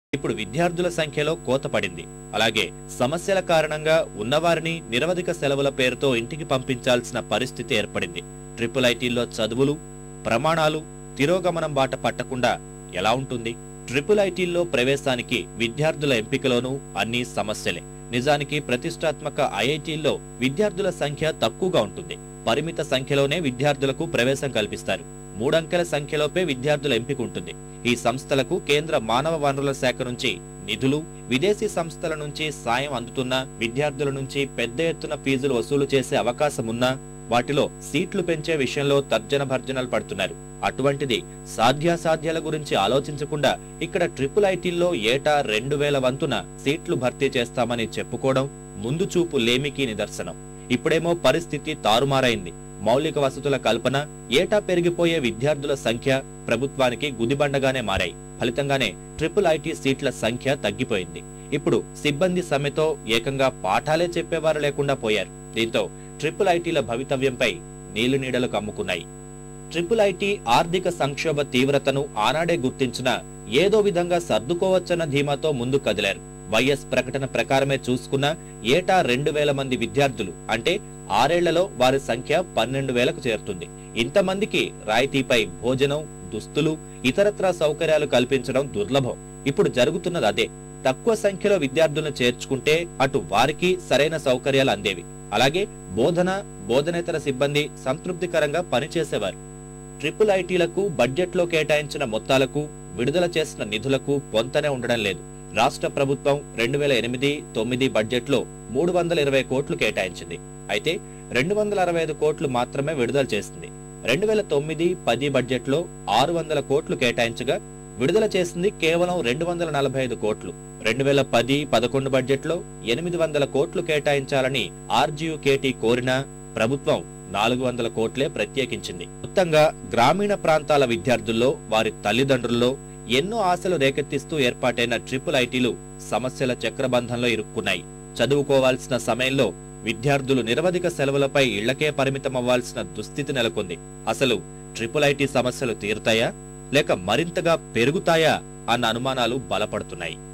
ఇప్పుడు విద్యార్థుల సంఖ్యలో కోత పడింది అలాగే సమస్యల కారణంగా ఉన్నవారిని నిరవధిక సెలవుల పేరుతో ఇంటికి పంపించాల్సిన పరిస్థితి ఏర్పడింది ట్రిపుల్ ఐటీల్లో చదువులు ప్రమాణాలు తిరోగమనం బాట పట్టకుండా ఎలా ఉంటుంది ట్రిపుల్ ఐటీల్లో ప్రవేశానికి విద్యార్థుల ఎంపికలోనూ అన్ని సమస్యలే నిజానికి ప్రతిష్టాత్మక ఐఐటీల్లో విద్యార్థుల సంఖ్య తక్కువగా ఉంటుంది పరిమిత సంఖ్యలోనే విద్యార్థులకు ప్రవేశం కల్పిస్తారు మూడంకెల సంఖ్యలోపే విద్యార్థుల ఎంపిక ఉంటుంది ఈ సంస్థలకు కేంద్ర మానవ వనరుల శాఖ నుంచి నిధులు విదేశీ సంస్థల నుంచి సాయం అందుతున్నా విద్యార్థుల నుంచి పెద్ద ఎత్తున ఫీజులు వసూలు చేసే అవకాశం ఉన్నా వాటిలో సీట్లు పెంచే విషయంలో తర్జన భర్జనలు పడుతున్నారు అటువంటిది సాధ్యాసాధ్యాల గురించి ఆలోచించకుండా ఇక్కడ ట్రిపుల్ ఐటీల్లో ఏటా రెండు వేల వంతున సీట్లు భర్తీ చేస్తామని చెప్పుకోవడం ముందు చూపు లేమికి నిదర్శనం ఇప్పుడేమో పరిస్థితి తారుమారైంది మౌలిక వసతుల కల్పన ఏటా పెరిగిపోయే విద్యార్థుల సంఖ్య ప్రభుత్వానికి గుదిబండగానే మారాయి ఫలితంగానే ట్రిపుల్ ఐటీ సీట్ల సంఖ్య తగ్గిపోయింది ఇప్పుడు సిబ్బంది సమ్మెతో ఏకంగా పాఠాలే చెప్పేవారు లేకుండా పోయారు దీంతో ట్రిపుల్ ఐటీల భవితవ్యంపై నీళ్లు నీడలు కమ్ముకున్నాయి ట్రిపుల్ ఐటీ ఆర్థిక సంక్షోభ తీవ్రతను ఆనాడే గుర్తించిన ఏదో విధంగా సర్దుకోవచ్చన్న ధీమాతో ముందు కదిలారు వైఎస్ ప్రకటన ప్రకారమే చూసుకున్న ఏటా రెండు వేల మంది విద్యార్థులు అంటే ఆరేళ్లలో వారి సంఖ్య పన్నెండు వేలకు చేరుతుంది ఇంతమందికి రాయితీపై భోజనం దుస్తులు ఇతరత్రా సౌకర్యాలు కల్పించడం దుర్లభం ఇప్పుడు జరుగుతున్నది అదే తక్కువ సంఖ్యలో విద్యార్థులను చేర్చుకుంటే అటు వారికి సరైన సౌకర్యాలు అందేవి అలాగే బోధన బోధనేతర సిబ్బంది సంతృప్తికరంగా పనిచేసేవారు ట్రిపుల్ ఐటీలకు బడ్జెట్లో కేటాయించిన మొత్తాలకు విడుదల చేసిన నిధులకు పొంతనే ఉండడం లేదు రాష్ట్ర ప్రభుత్వం రెండు వేల ఎనిమిది తొమ్మిది బడ్జెట్లో మూడు వందల ఇరవై కోట్లు కేటాయించింది అయితే రెండు వందల అరవై ఐదు కోట్లు మాత్రమే విడుదల చేసింది రెండు వేల తొమ్మిది పది బడ్జెట్లో ఆరు వందల కోట్లు కేటాయించగా విడుదల చేసింది కేవలం రెండు వందల నలభై ఐదు కోట్లు రెండు వేల పది పదకొండు బడ్జెట్లో ఎనిమిది వందల కోట్లు కేటాయించాలని ఆర్జీయుకేటీ కోరినా ప్రభుత్వం నాలుగు వందల కోట్లే ప్రత్యేకించింది మొత్తంగా గ్రామీణ ప్రాంతాల విద్యార్థుల్లో వారి తల్లిదండ్రుల్లో ఎన్నో ఆశలు రేకెత్తిస్తూ ఏర్పాటైన ట్రిపుల్ ఐటీలు సమస్యల చక్రబంధంలో ఇరుక్కున్నాయి చదువుకోవాల్సిన సమయంలో విద్యార్థులు నిరవధిక సెలవులపై ఇళ్లకే పరిమితమవ్వాల్సిన దుస్థితి నెలకొంది అసలు ట్రిపుల్ ఐటీ సమస్యలు తీరుతాయా లేక మరింతగా పెరుగుతాయా అన్న అనుమానాలు బలపడుతున్నాయి